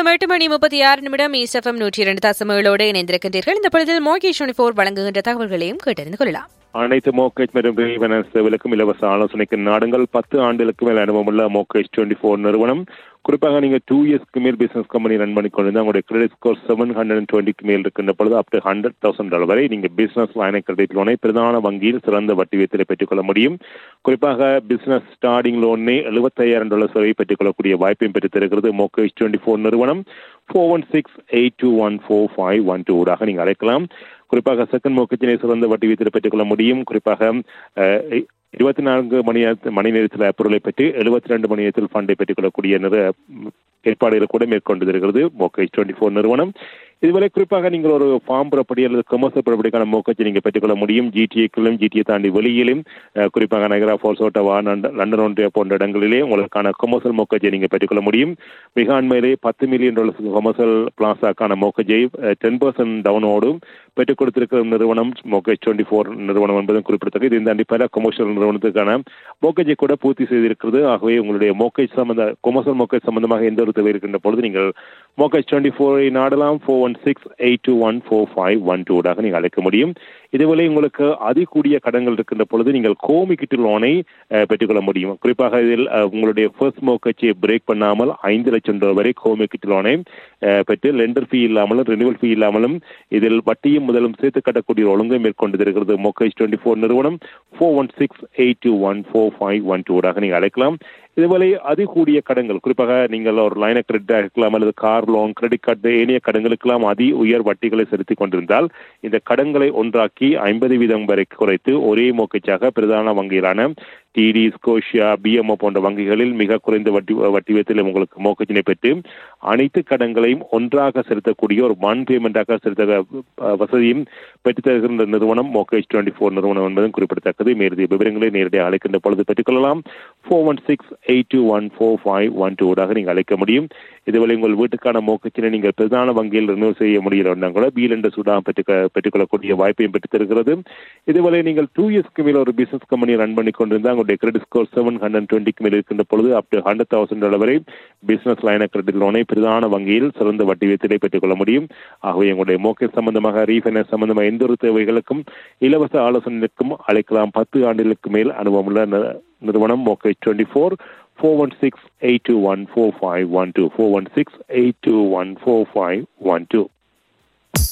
நேரம் எட்டு மணி முப்பத்தி ஆறு நிமிடம் ஈஸ்எஃப்எம் நூற்றி இரண்டு தசமங்களோடு இணைந்திருக்கின்றீர்கள் இந்த பொழுதில் மோகேஷ் டுவெண்டி ஃபோர் வழங்குகின்ற தகவல்களையும் கேட்டறிந்து கொள்ளலாம் அனைத்து மோக்கேஜ் மற்றும் ரீஃபைனான்ஸ் சேவைகளுக்கும் இலவச ஆலோசனைக்கு நாடுங்கள் பத்து ஆண்டுகளுக்கு மேல் அனுபவமுள்ள மோக்கேஜ் டுவெண்ட்டி ஃபோர் நிறுவனம் குறிப்பாக நீங்க டூ இயர்ஸ்க்கு மேல் பிசினஸ் கம்பெனி ரன் பண்ணி கொண்டு உங்களுடைய credit score seven hundred and டுவெண்ட்டிக்கு மேல் இருக்கின்ற பொழுது up to hundred thousand dollar வரை நீங்க பிசினஸ் லைன கிரெடிட் லோனை பிரதான வங்கியில் சிறந்த வட்டி வீதத்தில் பெற்றுக்கொள்ள முடியும் குறிப்பாக பிசினஸ் ஸ்டார்டிங் லோனே எழுபத்தையாயிரம் டாலர்ஸ் வரை பெற்றுக்கொள்ளக்கூடிய வாய்ப்பையும் பெற்று தருகிறது மோக்கேஜ் டுவெண்ட்டி ஃபோர் நிறுவனம் four one six eight two one four five one two ஊடாக நீங்கள் அழைக்கலாம் குறிப்பாக செகண்ட் மோக்கச்சினை சிறந்த வட்டி வீதத்தில் பெற்றுக்கொள்ள முடியும் குறிப்பாக இருபத்தி நான்கு மணி மணி நேரத்தில் பொருளை பெற்று எழுபத்தி ரெண்டு மணி நேரத்தில் ஃபண்டை பெற்றுக்கொள்ளக்கூடிய நிற ஏற்பாடுகள் கூட மேற்கொண்டு இருக்கிறது மோக்கேஜ் டுவெண்ட்டி ஃபோர் நிறுவனம் இதுவரை குறிப்பாக நீங்கள் ஒரு ஃபார்ம் புறப்படி அல்லது கமர்ஷியல் புறப்படிக்கான மோக்கத்தை நீங்கள் பெற்றுக்கொள்ள முடியும் ஜிடிஏக்களும் ஜிடிஏ தாண்டி வெளியிலும் குறிப்பாக நகரா ஃபோர்ஸ் ஓட்டவா லண்டன் ஒன்றிய போன்ற இடங்களிலே உங்களுக்கான கமர்ஷியல் மோக்கஜை நீங்கள் பெற்றுக்கொள்ள முடியும் மிக அண்மையிலே பத்து மில்லியன் டாலர்ஸ் கமர்ஷியல் பிளாஸாக்கான மோக்கஜை டென் பர்சன்ட் டவுனோடும் பெற்றுக் கொடுத்திருக்கிற நிறுவனம் மோக்கேஜ் டுவெண்ட்டி ஃபோர் நிறுவனம் என்பதும் குறிப்பிடத்தக்கது இது தாண்டி பல கமர்ஷியல் நிறுவனத்துக்கான மோக்கஜை கூட பூர்த்தி செய்திருக்கிறது ஆகவே உங்களுடைய மோக்கேஜ் சம்பந்த கமர்ஷியல் மோக்கேஜ் சம்பந்தமாக எந்த ஒரு தேவை இருக்கின்ற பொழுது நீங்கள் மோக்கேஜ் டுவெண்ட்டி ஃபோரை நாடலாம் four one six eight two one four five one டூடாக நீங்கள் அழைக்க முடியும் இதுவரை உங்களுக்கு அதிகூடிய கடன்கள் இருக்கின்ற பொழுது நீங்கள் கோமிக்கிட்டு லோனை பெற்றுக்கொள்ள முடியும் குறிப்பாக இதில் உங்களுடைய ஃபர்ஸ்ட் மோக்கச்சியை பிரேக் பண்ணாமல் ஐந்து லட்சம் டாலர் வரை கோமிக்கிட்டு லோனை பெற்று லெண்டர் ஃபீ இல்லாமலும் ரினிவல் ஃபீ இல்லாமலும் இதில் வட்டியும் முதலும் சேர்த்து கட்டக்கூடிய ஒழுங்கை மேற்கொண்டு இருக்கிறது மோக்கேஜ் டுவெண்ட்டி ஃபோர் நிறுவனம் four one six eight two one four five one டூடாக நீங்கள் அழைக்கலாம் இதுவரை அதிகூடிய கடன்கள் குறிப்பாக நீங்கள் ஒரு லைன கிரெடிட் இருக்கலாம் அல்லது கார் லோன் கிரெடிட் கார்டு ஏனைய கடன்களுக்கெல்லாம் அதி உயர் வட்டிகளை செலுத்திக் கொண்டிருந்தால் இந்த கடன்களை ஒன்றாக்கி ஐம்பது வீதம் வரை குறைத்து ஒரே மோக்கச்சாக பிரதான வங்கிகளான டிடி ஸ்கோஷியா பிஎம்ஓ போன்ற வங்கிகளில் மிக குறைந்த வட்டி வட்டி வீதத்தில் உங்களுக்கு மோக்கச்சினை பெற்று அனைத்து கடன்களையும் ஒன்றாக செலுத்தக்கூடிய ஒரு ஒன் பேமெண்டாக செலுத்த வசதியும் பெற்றுத் தருகின்ற நிறுவனம் மோக்கேஜ் டுவெண்ட்டி ஃபோர் நிறுவனம் என்பதும் குறிப்பிடத்தக்கது மேலதிக விவரங்களை நேரடியாக அழைக்கின்ற பொழுது பெற்றுக்கொள்ளலாம் four one six eight two one four five one டூடாக நீங்கள் அழைக்க முடியும் இதுவரை உங்கள் வீட்டுக்கான மோக்கச்சினை நீங்கள் பிரதான வங்கியில் ரினியூவல் செய்ய முடியலன்னா கூட பீல் என்ற சூடாக பெற்றுக்க பெற்றுக்கொள்ளக்கூடிய வாய்ப்பையும் பெற்றுத் தருகிறது இதுவரை நீங்கள் டூ இயர்ஸ்க்கு மேல ஒரு பிசினஸ் கம்பெனி ரன் பண்ணி கொண்டிருந்தால் உங்களுடைய கிரெடிட் ஸ்கோர் செவன் ஹண்ட்ரட் டுவெண்ட்டிக்கு மேல் இருக்கின்ற பொழுது up to hundred thousand dollar வரை பிசினஸ் லைன கிரெடிட் லோனை பிரதான வங்கியில் சிறந்த வட்டி வீதத்திலே பெற்றுக்கொள்ள முடியும் ஆகவே உங்களுடைய மோக்கேஜ் சம்பந்தமாக ரீஃபைனான்ஸ் சம்பந்தமாக எந்த ஒரு தேவைகளுக்கும் இலவச ஆலோசனைக்கும் அழைக்கலாம் பத்து ஆண்டுகளுக்கு மேல் அனுபவமுள்ள நிறுவனம் mortgage twenty four four one six eight two one four five one two four one six eight two one four five one two